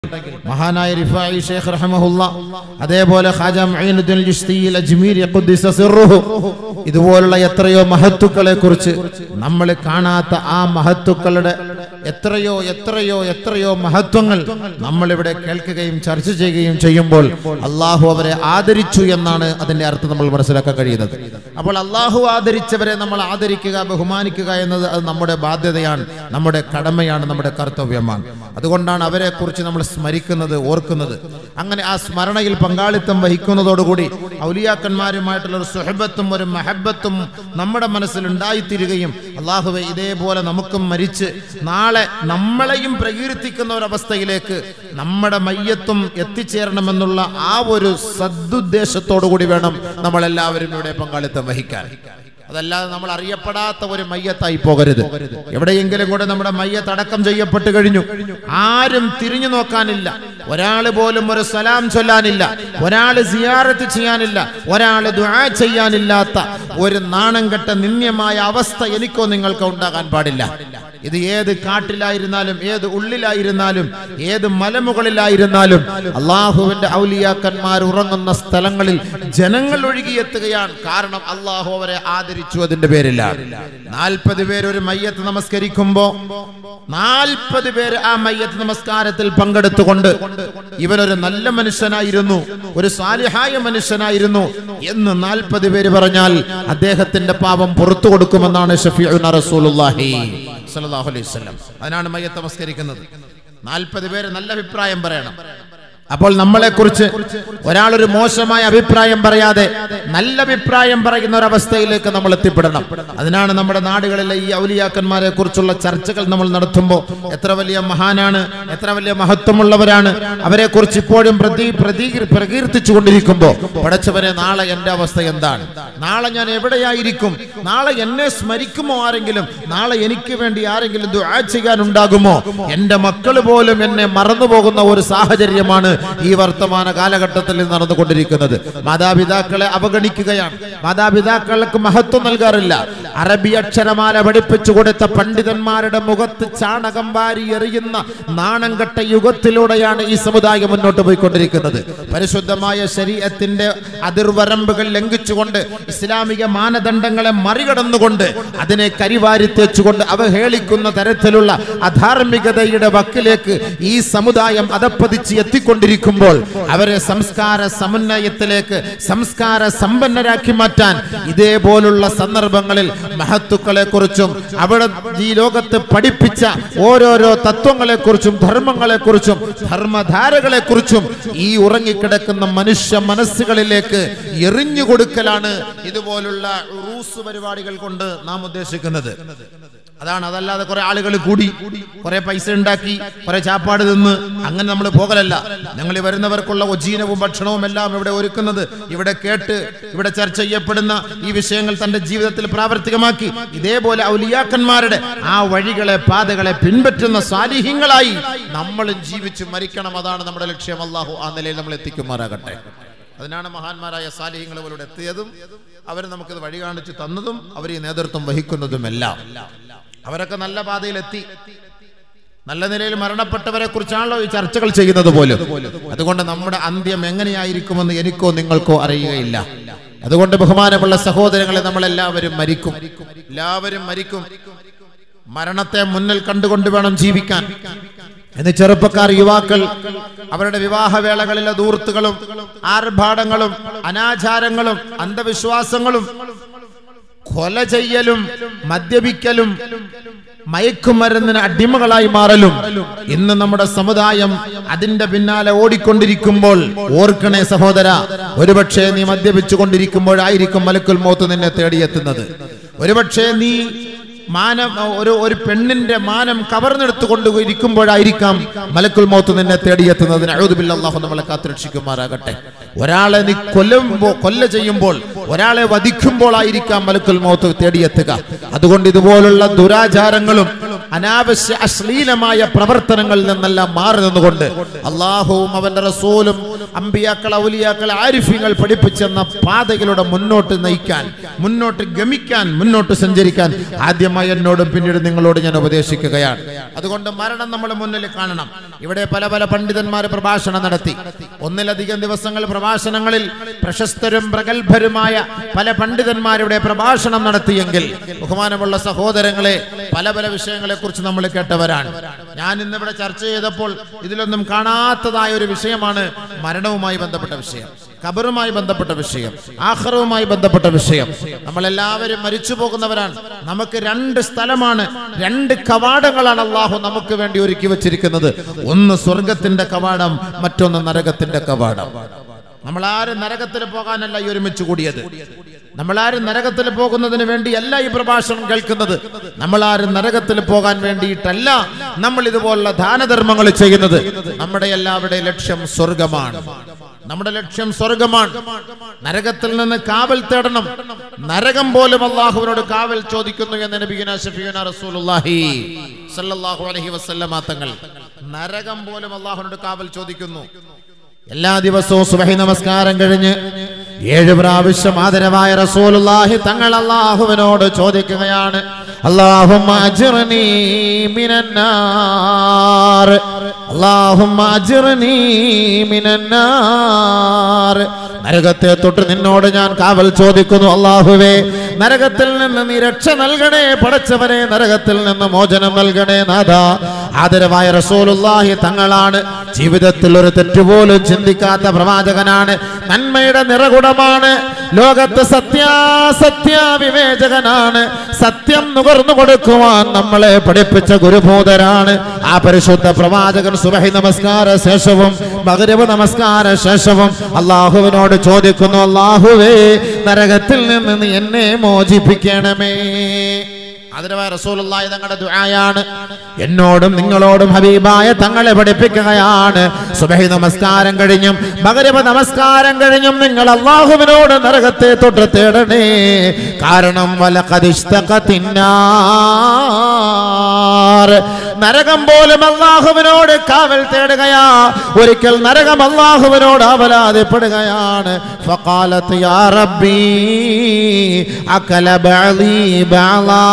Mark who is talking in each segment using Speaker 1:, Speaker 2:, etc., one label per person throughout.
Speaker 1: മഹാനായ റിഫായി ഷേഖ് റഹ്മഹുല്ല അതേപോലെ ഖാജ മുഈനുദ്ദീൻ ചിശ്തിയിൽ അജ്മീരി ഖുദ്ദിസ സിർറുഹു ഇതുപോലുള്ള എത്രയോ മഹത്തുക്കളെ കുറിച്ച് നമ്മൾ കാണാത്ത ആ മഹത്തുക്കളുടെ എത്രയോ എത്രയോ എത്രയോ മഹത്വങ്ങൾ നമ്മൾ ഇവിടെ കേൾക്കുകയും ചർച്ച ചെയ്യുകയും ചെയ്യുമ്പോൾ അള്ളാഹു അവരെ ആദരിച്ചു എന്നാണ് അതിന്റെ അർത്ഥം നമ്മൾ മനസ്സിലാക്കാൻ കഴിയുന്നത് അപ്പോൾ അള്ളാഹു ആദരിച്ചവരെ നമ്മൾ ആദരിക്കുക ബഹുമാനിക്കുക എന്നത് അത് നമ്മുടെ ബാധ്യതയാണ് നമ്മുടെ കടമയാണ് നമ്മുടെ കർത്തവ്യമാണ് അതുകൊണ്ടാണ് അവരെ കുറിച്ച് നമ്മൾ സ്മരിക്കുന്നത് ഓർക്കുന്നത് അങ്ങനെ ആ സ്മരണയിൽ പങ്കാളിത്തം വഹിക്കുന്നതോടുകൂടി ഔലിയാക്കന്മാരുമായിട്ടുള്ള ഒരു സുഹബത്തും ഒരു മഹബത്തും നമ്മുടെ മനസ്സിൽ ഉണ്ടായിത്തീരുകയും അള്ളാഹുവെ ഇതേപോലെ നമുക്കും മരിച്ച് നാളെ നമ്മളെയും പ്രകീർത്തിക്കുന്ന ഒരവസ്ഥയിലേക്ക് നമ്മുടെ മയ്യത്തും എത്തിച്ചേരണമെന്നുള്ള ആ ഒരു സദുദ്ദേശത്തോടു കൂടി വേണം നമ്മളെല്ലാവരും ഇവിടെ പങ്കാളിത്തം വഹിക്കാൻ അതല്ലാതെ നമ്മൾ അറിയപ്പെടാത്ത ഒരു മയ്യത്തായി പോകരുത് എവിടെയെങ്കിലും കൂടെ നമ്മുടെ മയ്യത്ത് അടക്കം ചെയ്യപ്പെട്ട് കഴിഞ്ഞു ആരും തിരിഞ്ഞു നോക്കാനില്ല ഒരാൾ പോലും ഒരു സലാം ചൊല്ലാനില്ല ഒരാൾ സിയാറത്ത് ചെയ്യാനില്ല ഒരാൾ ദുആ ചെയ്യാനില്ലാത്ത ഒരു നാണം കെട്ട നിന്ദ്യമായ അവസ്ഥ എനിക്കോ നിങ്ങൾക്കോ ഉണ്ടാകാൻ പാടില്ല ഇത് ഏത് കാട്ടിലായിരുന്നാലും ഏത് ഉള്ളിലായിരുന്നാലും ഏത് മലമുകളിലായിരുന്നാലും അള്ളാഹുവിന്റെ ഔലിയാക്കന്മാർ ഉറങ്ങുന്ന സ്ഥലങ്ങളിൽ ജനങ്ങൾ ഒഴുകിയെത്തുകയാണ് കാരണം അള്ളാഹു അവരെ ആദരിച്ചു അതിന്റെ പേരിലാണ് നാൽപ്പത് പേര് ഒരു മയ്യത്ത് നമസ്കരിക്കുമ്പോ നാൽപ്പത് പേര് ആ മയ്യത്ത് നമസ്കാരത്തിൽ പങ്കെടുത്തുകൊണ്ട് ഇവനൊരു നല്ല മനുഷ്യനായിരുന്നു ഒരു സാലിഹായ മനുഷ്യനായിരുന്നു എന്ന് നാൽപ്പത് പേര് പറഞ്ഞാൽ അദ്ദേഹത്തിന്റെ പാപം പുറത്തു കൊടുക്കുമെന്നാണ് ഷഫീഉന റസൂലുള്ളാഹി സല്ലല്ലാഹു അലൈഹി വസല്ലം അതിനാണ് മയ്യത്ത് നമസ്കരിക്കുന്നത് നാൽപ്പത് പേര് നല്ല അഭിപ്രായം പറയണം അപ്പോൾ നമ്മളെ കുറിച്ച് ഒരാളൊരു മോശമായ അഭിപ്രായം പറയാതെ നല്ല അഭിപ്രായം പറയുന്ന ഒരു അവസ്ഥയിലേക്ക് നമ്മൾ എത്തിപ്പെടണം അതിനാണ് നമ്മുടെ നാടുകളിലെ ഈ ഔലിയാക്കന്മാരെ കുറിച്ചുള്ള ചർച്ചകൾ നമ്മൾ നടത്തുമ്പോൾ എത്ര വലിയ മഹാനാണ് എത്ര വലിയ മഹത്വമുള്ളവരാണ് അവരെ കുറിച്ച് ഇപ്പോഴും പ്രതി പ്രതി പ്രകീർത്തിച്ചു കൊണ്ടിരിക്കുമ്പോൾ പടച്ചവരെ നാളെ എന്റെ അവസ്ഥ എന്താണ് നാളെ ഞാൻ എവിടെയായിരിക്കും നാളെ എന്നെ സ്മരിക്കുമോ ആരെങ്കിലും നാളെ എനിക്ക് വേണ്ടി ആരെങ്കിലും ദുആ ചെയ്യാനുണ്ടാകുമോ എന്റെ മക്കൾ പോലും എന്നെ മറന്നു പോകുന്ന ഒരു സാഹചര്യമാണ് ഈ വർത്തമാന കാലഘട്ടത്തിൽ നടന്നുകൊണ്ടിരിക്കുന്നത് മാതാപിതാക്കളെ അവഗണിക്കുകയാണ് മാതാപിതാക്കൾക്ക് മഹത്വം നൽകാറില്ല അറബി അക്ഷരമാല പഠിപ്പിച്ചു കൊടുത്ത പണ്ഡിതന്മാരുടെ മുഖത്ത് ചാണകം വാരി എറിയുന്ന നാണം കെട്ട യുഗത്തിലൂടെയാണ് ഈ സമുദായം മുന്നോട്ട് പോയിക്കൊണ്ടിരിക്കുന്നത് പരിശുദ്ധമായ ശരീരത്തിന്റെ അതിർവരമ്പുകൾ ലംഘിച്ചുകൊണ്ട് ഇസ്ലാമിക മാനദണ്ഡങ്ങളെ മറികടന്നുകൊണ്ട് അതിനെ കരിവാരി തേച്ചുകൊണ്ട് അവഹേളിക്കുന്ന തരത്തിലുള്ള അധാർമികതയുടെ വക്കിലേക്ക് ഈ സമുദായം അതപ്പതിച്ച് എത്തിക്കൊണ്ടിരിക്കുമ്പോൾ അവരെ സംസ്കാര സമന്വയത്തിലേക്ക് സംസ്കാര സമ്പന്നരാക്കി മാറ്റാൻ ഇതേപോലുള്ള സന്ദർഭങ്ങളിൽ മഹത്തുക്കളെ കുറിച്ചും അവിടെ ഈ ലോകത്ത് പഠിപ്പിച്ച ഓരോരോ തത്വങ്ങളെ കുറിച്ചും ധർമ്മങ്ങളെ കുറിച്ചും ധർമ്മധാരകളെ കുറിച്ചും ഈ ഉറങ്ങിക്കിടക്കുന്ന മനുഷ്യ മനസ്സുകളിലേക്ക് എറിഞ്ഞു കൊടുക്കലാണ് ഇതുപോലുള്ള ഉറൂസ് പരിപാടികൾ കൊണ്ട് നാം ഉദ്ദേശിക്കുന്നത് അതാണ് അതല്ലാതെ കുറെ ആളുകൾ കൂടി കുറെ പൈസ ഉണ്ടാക്കി കുറെ ചാപ്പാട് തിന്ന് അങ്ങനെ നമ്മൾ പോകലല്ല ഞങ്ങൾ ഈ വരുന്നവർക്കുള്ള ഒജീനവും ഭക്ഷണവും എല്ലാം ഇവിടെ ഒരുക്കുന്നത് ഇവിടെ കേട്ട് ഇവിടെ ചർച്ച ചെയ്യപ്പെടുന്ന ഈ വിഷയങ്ങൾ തന്റെ ജീവിതത്തിൽ പ്രാവർത്തികമാക്കി ഇതേപോലെ ഔലിയാക്കന്മാരുടെ ആ വഴികളെ പാതകളെ പിൻപറ്റുന്ന സ്വാലിഹ്യങ്ങളായി നമ്മളും ജീവിച്ച് മരിക്കണം അതാണ് നമ്മുടെ ലക്ഷ്യം അള്ളാഹു ആ നിലയിൽ നമ്മൾ എത്തിക്കുമാറാകട്ടെ അതിനാണ് മഹാന്മാരായ സാലിഹ്യങ്ങൾ അവരോട് എത്തിയതും അവർ നമുക്കത് വഴി കാണിച്ചു തന്നതും അവർ ഈ നേതൃത്വം വഹിക്കുന്നതുമെല്ലാം അവരൊക്കെ നല്ല പാതയിലെത്തി നല്ല നിലയിൽ മരണപ്പെട്ടവരെ കുറിച്ചാണല്ലോ ഈ ചർച്ചകൾ ചെയ്യുന്നത് പോലും അതുകൊണ്ട് നമ്മുടെ അന്ത്യം എങ്ങനെയായിരിക്കുമെന്ന് എനിക്കോ നിങ്ങൾക്കോ അറിയുകയില്ല അതുകൊണ്ട് ബഹുമാനമുള്ള സഹോദരങ്ങളെ നമ്മൾ എല്ലാവരും മരിക്കും എല്ലാവരും മരിക്കും മരണത്തെ മുന്നിൽ കണ്ടുകൊണ്ട് വേണം ജീവിക്കാൻ എന്ന് ചെറുപ്പക്കാർ യുവാക്കൾ അവരുടെ വിവാഹവേളകളിലെ ദൂർത്തുകളും ആർഭാടങ്ങളും അനാചാരങ്ങളും അന്ധവിശ്വാസങ്ങളും കൊല ചെയ്യലും മദ്യപിക്കലും മയക്കുമരുന്നിന് അടിമകളായി മാറലും ഇന്ന് നമ്മുടെ സമുദായം അതിന്റെ പിന്നാലെ ഓടിക്കൊണ്ടിരിക്കുമ്പോൾ ഓർക്കണേ സഹോദര ഒരുപക്ഷെ നീ മദ്യപിച്ചു കൊണ്ടിരിക്കുമ്പോഴായിരിക്കും മലക്കുൽ മോത്ത് നിന്നെ തേടിയെത്തുന്നത് ഒരുപക്ഷെ നീ മാനം ഒരു ഒരു പെണ്ണിന്റെ മാനം കവർന്നെടുത്തുകൊണ്ട് ഇരിക്കുമ്പോഴായിരിക്കാം മലക്കുൽ മൗത്ത് നിന്നെ തേടിയെത്തുന്നതിന് അഴുതുബില്ല അള്ളാഹു നമ്മളെ കാത്തുരക്ഷിക്കുമാറാകട്ടെ ഒരാളെ നീ കൊല്ലുമ്പോ കൊല്ല ചെയ്യുമ്പോൾ ഒരാളെ വധിക്കുമ്പോൾ ആയിരിക്കാം മലക്കുൽ മൗത്ത് തേടിയെത്തുക അതുകൊണ്ട് ഇതുപോലുള്ള ദുരാചാരങ്ങളും അനാവശ്യ അശ്ലീലമായ പ്രവർത്തനങ്ങളിൽ നിന്നെല്ലാം മാറി നിന്നുകൊണ്ട് അള്ളാഹുവും അവന്റെ റസൂലും അമ്പിയാക്കൾ ഔലിയാക്കൾ ആരിഫ്യങ്ങൾ പഠിപ്പിച്ചെന്ന പാതയിലൂടെ മുന്നോട്ട് നയിക്കാൻ മുന്നോട്ട് ഗമിക്കാൻ മുന്നോട്ട് സഞ്ചരിക്കാൻ ആദ്യമായി എന്നോടും പിന്നീട് നിങ്ങളോട് ഞാൻ ഉപദേശിക്കുകയാണ് അതുകൊണ്ട് മരണം നമ്മൾ മുന്നിൽ കാണണം ഇവിടെ പല പല പണ്ഡിതന്മാർ പ്രഭാഷണം നടത്തി ഒന്നിലധികം ദിവസങ്ങൾ പ്രഭാഷണങ്ങളിൽ പ്രശസ്തരും പ്രഗത്ഭരുമായ പല പണ്ഡിതന്മാരുടെ പ്രഭാഷണം നടത്തിയെങ്കിൽ ബഹുമാനമുള്ള സഹോദരങ്ങളെ പല പല വിഷയങ്ങളെ കുറിച്ച് നമ്മൾ കേട്ടവരാണ് ഞാൻ ഇന്നിവിടെ ചർച്ച ചെയ്തപ്പോൾ ഇതിലൊന്നും കാണാത്തതായ ഒരു വിഷയമാണ് മരണവുമായി ബന്ധപ്പെട്ട വിഷയം ഖബറുമായി ബന്ധപ്പെട്ട വിഷയം ആഹ്റവുമായി ബന്ധപ്പെട്ട വിഷയം നമ്മളെല്ലാവരും മരിച്ചു പോകുന്നവരാണ് നമുക്ക് രണ്ട് സ്ഥലമാണ് രണ്ട് കവാടങ്ങളാണ് അള്ളാഹു നമുക്ക് വേണ്ടി ഒരുക്കി വെച്ചിരിക്കുന്നത് ഒന്ന് സ്വർഗത്തിന്റെ കവാടം മറ്റൊന്ന് നരകത്തിന്റെ കവാടം നമ്മളാരും നരകത്തിൽ പോകാനല്ല ഈ ഒരുമിച്ച് കൂടിയത് നമ്മളാരും നരകത്തിൽ പോകുന്നതിന് വേണ്ടിയല്ല ഈ പ്രഭാഷണം കേൾക്കുന്നത് നമ്മളാരും നരകത്തിൽ പോകാൻ വേണ്ടിയിട്ടല്ല നമ്മൾ ഇതുപോലുള്ള ദാനധർമ്മങ്ങൾ ചെയ്യുന്നത് നമ്മുടെ എല്ലാവരുടെയും ലക്ഷ്യം സ്വർഗമാണ് നമ്മുടെ ലക്ഷ്യം സ്വർഗമാണ് നരകത്തിൽ നിന്ന് കാവൽ തേടണം നരകം പോലും അള്ളാഹുവിനോട് കാവൽ ചോദിക്കുന്നു എന്ന് നബിഗുന ഷഫീന റസൂലുള്ളാഹി സല്ലല്ലാഹു അലൈഹി വസല്ലമ തങ്ങൾ നരകം പോലും അള്ളാഹുവിനോട് കാവൽ ചോദിക്കുന്നു എല്ലാ ദിവസവും സുബഹി നമസ്കാരം കഴിഞ്ഞ് ഏഴ് പ്രാവശ്യം ആദരവായ റസൂലുള്ളാഹി തങ്ങൾ അള്ളാഹുവിനോട് ചോദിക്കുകയാണ് അല്ലാഹുമ്മ അജ്ർനി മിനന്നാർ അല്ലാഹുമ്മ അജ്ർനി മിനന്നാർ നരകത്തെ തൊട്ട് നിന്നോട് ഞാൻ കാവൽ ചോദിക്കുന്നു അള്ളാഹുവേ നരകത്തിൽ നിന്ന് നീ രക്ഷ നൽകണേ പടച്ചവനെ നരകത്തിൽ നിന്ന് മോചനം നൽകണേ നാഥ ആദരവായ റസൂലുള്ളാഹി തങ്ങളാണ് ജീവിതത്തിൽ ഒരു തെറ്റുപോലും ചിന്തിക്കാത്ത പ്രവാചകനാണ് നന്മയുടെ നിറകുടമാണ് ലോകത്ത് സത്യാസത്യ വിവേചകനാണ് സത്യം നുകർന്നു കൊടുക്കുവാൻ നമ്മളെ പഠിപ്പിച്ച ഗുരുഭൂതരാണ് ആ പരിശുദ്ധ പ്രവാചകൻ സുബഹി നമസ്കാര ശേഷവും മകരവ് നമസ്കാര ശേഷവും അള്ളാഹുവിനോട് ചോദിക്കുന്നു അള്ളാഹുവേ നരകത്തിൽ നിന്ന് നീ എന്നെ മോചിപ്പിക്കണമേ അതിരവായ റസൂലുള്ളാഹി തങ്ങളുടെ ദുആയാണ് എന്നോടും നിങ്ങളോടും ഹബീബായ തങ്ങളെ പഠിപ്പിക്കുകയാണ് സുബഹി നമസ്കാരം കഴിഞ്ഞും മഗ്രിബ് നമസ്കാരം കഴിഞ്ഞും നിങ്ങൾ അള്ളാഹുവിനോട് നരകത്തെ തൊട്ട് തേടണേ കാരണം വലഖദിസ്തഖത്തിന്നാർ നരകം പോലും അള്ളാഹുവിനോട് കാവൽ തേടുകയാ ഒരിക്കൽ നരകം അള്ളാഹുവിനോട് അവലാതിപ്പെടുകയാണ് ഫഖാലത്ത് യാ റബ്ബി അകല ബഅലി ബഅലാ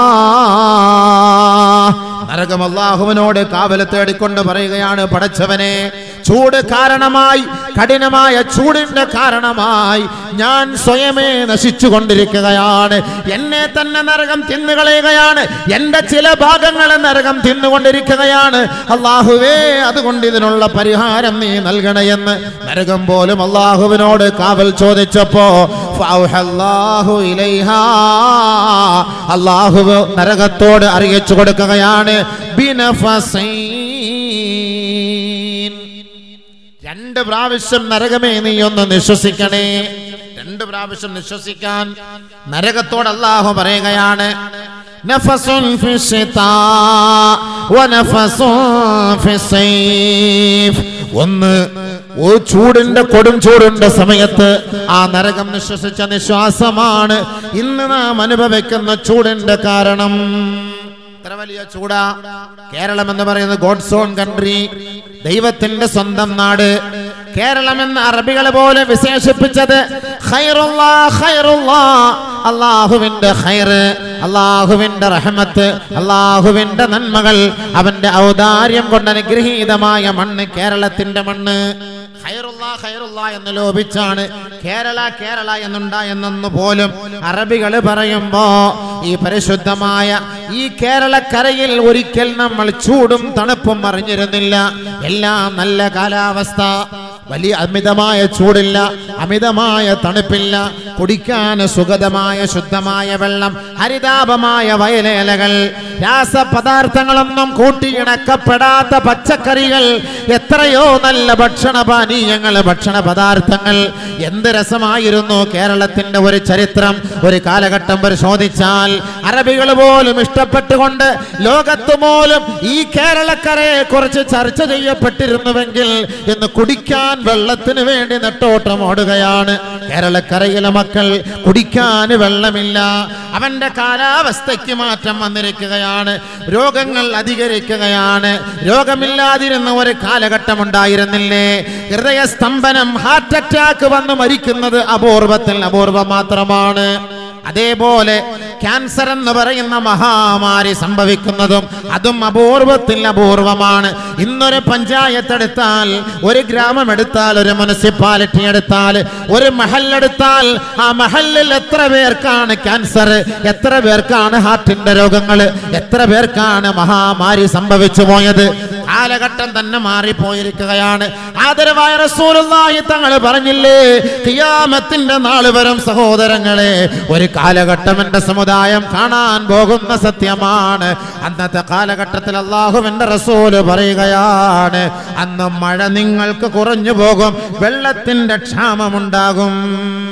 Speaker 1: നരകം അള്ളാഹുവിനോട് കാവൽ തേടിക്കൊണ്ട് പറയുകയാണ് പടച്ചവനെ ചൂട് കാരണമായി കഠിനമായ ചൂടിന്റെ കാരണമായി ഞാൻ സ്വയമേ നശിച്ചു കൊണ്ടിരിക്കുകയാണ് എന്നെ തന്നെ നരകം തിന്നുകളയുകയാണ് എന്റെ ചില ഭാഗങ്ങൾ നരകം തിന്നുകൊണ്ടിരിക്കുകയാണ് അള്ളാഹുവേ അതുകൊണ്ട് ഇതിനുള്ള പരിഹാരം നീ നൽകണയെന്ന് നരകം പോലും അള്ളാഹുവിനോട് കാവൽ ചോദിച്ചപ്പോ ഫൗഹല്ലാഹു ഇലൈഹാ അള്ളാഹു നരകത്തോട് അറിയിച്ചു കൊടുക്കുകയാണ് ബിനഫസൈൻ രണ്ട് പ്രാവശ്യം നരകമേ നീ ഒന്ന് നിശ്വസിക്കണേ രണ്ട് പ്രാവശ്യം നിശ്വസിക്കാൻ നരകത്തോട് അള്ളാഹു പറയുകയാണ് നഫസുൻ ഫി ശിതാ വനഫസുൻ ഫി സൈഫ് ഒന്ന് ഓ ചൂടിന്റെ കൊടും ചൂടിന്റെ സമയത്ത് ആ നരകം നിശ്വസിച്ച നിശ്വാസമാണ് ഇന്ന് നാം അനുഭവിക്കുന്ന ചൂടിന്റെ കാരണം ഇത്ര വലിയ ചൂടാ കേരളം എന്ന് പറയുന്നത് ഗോഡ്സ് ഓൺ കൺട്രി ദൈവത്തിന്റെ സ്വന്തം നാട് കേരളം എന്ന അറബികൾ പോലെ വിശേഷിപ്പിച്ചത് ഖൈറുല്ലാ, ഖൈറുല്ലാ. അള്ളാഹുവിന്റെ ഖൈറ് അള്ളാഹുവിന്റെ റഹ്മത്ത് അള്ളാഹുവിന്റെ നന്മകൾ അവന്റെ ഔദാര്യം കൊണ്ട് അനുഗ്രഹീതമായ മണ്ണ് കേരളത്തിന്റെ മണ്ണ് ഖൈറുള്ള ഖൈറുള്ള എന്ന് ലോപിച്ചാണ് കേരള കേരള എന്നുണ്ടായെന്നു പോലും അറബികൾ പറയുമ്പോ ഈ പരിശുദ്ധമായ ഈ കേരളക്കരയിൽ ഒരിക്കൽ നമ്മൾ ചൂടും തണുപ്പും അറിഞ്ഞിരുന്നില്ല എല്ലാം നല്ല കാലാവസ്ഥ വലിയ അമിതമായ ചൂടില്ല അമിതമായ തണുപ്പില്ല കുടിക്കാൻ സുഗതമായ ശുദ്ധമായ വെള്ളം ഹരിതാപമായ വയലേലകൾ രാസപദാർത്ഥങ്ങളൊന്നും കൂട്ടിയിണക്കപ്പെടാത്ത പച്ചക്കറികൾ എത്രയോ നല്ല ഭക്ഷണപാനീയങ്ങൾ ഭക്ഷണ പദാർത്ഥങ്ങൾ എന്ത് രസമായിരുന്നു കേരളത്തിന്റെ ഒരു ചരിത്രം ഒരു കാലഘട്ടം പരിശോധിച്ചാൽ അറബികൾ പോലും ഇഷ്ടപ്പെട്ടുകൊണ്ട് ലോകത്ത് പോലും ഈ കേരളക്കരയെ കുറിച്ച് ചർച്ച ചെയ്യപ്പെട്ടിരുന്നുവെങ്കിൽ ഇന്ന് കുടിക്കാൻ വെള്ളത്തിന് വേണ്ടി നെട്ടോട്ടം ഓടുകയാണ് കേരളക്കരയിലെ മക്കൾ മക്കൾ കുടിക്കാൻ വെള്ളമില്ല അവന്റെ കാലാവസ്ഥയ്ക്ക് മാറ്റം വന്നിരിക്കുകയാണ് രോഗങ്ങൾ അധികരിക്കുകയാണ് രോഗമില്ലാതിരുന്ന ഒരു കാലഘട്ടം ഉണ്ടായിരുന്നില്ലേ ഹൃദയസ്തംഭനം ഹാർട്ട് അറ്റാക്ക് വന്ന് മരിക്കുന്നത് അപൂർവത്തിൽ അപൂർവം മാത്രമാണ് അതേപോലെ ക്യാൻസർ എന്ന് പറയുന്ന മഹാമാരി സംഭവിക്കുന്നതും അതും അപൂർവത്തിൽ അപൂർവമാണ് ഇന്നൊരു പഞ്ചായത്ത് എടുത്താൽ ഒരു ഗ്രാമം എടുത്താൽ ഒരു മുനിസിപ്പാലിറ്റി എടുത്താൽ ഒരു മഹല്ലെടുത്താൽ ആ മഹലിൽ എത്ര പേർക്കാണ് ക്യാൻസർ എത്ര പേർക്കാണ് ഹാർട്ടിന്റെ രോഗങ്ങൾ എത്ര പേർക്കാണ് മഹാമാരി സംഭവിച്ചു പോയത് കാലഘട്ടം തന്നെ മാറിപ്പോയിരിക്കുകയാണ് ആദരവായ റസൂലുള്ളാഹി തങ്ങൾ പറഞ്ഞില്ലേ ഖിയാമത്തിന്റെ നാള് വരും സഹോദരങ്ങളെ ഒരു കാലഘട്ടം എന്റെ സമുദായം കാണാൻ പോകുന്ന സത്യമാണ് അന്നത്തെ കാലഘട്ടത്തിൽ അള്ളാഹുവിന്റെ റസൂല് പറയുകയാണ് അന്ന് മഴ നിങ്ങൾക്ക് കുറഞ്ഞു പോകും വെള്ളത്തിന്റെ ക്ഷാമമുണ്ടാകും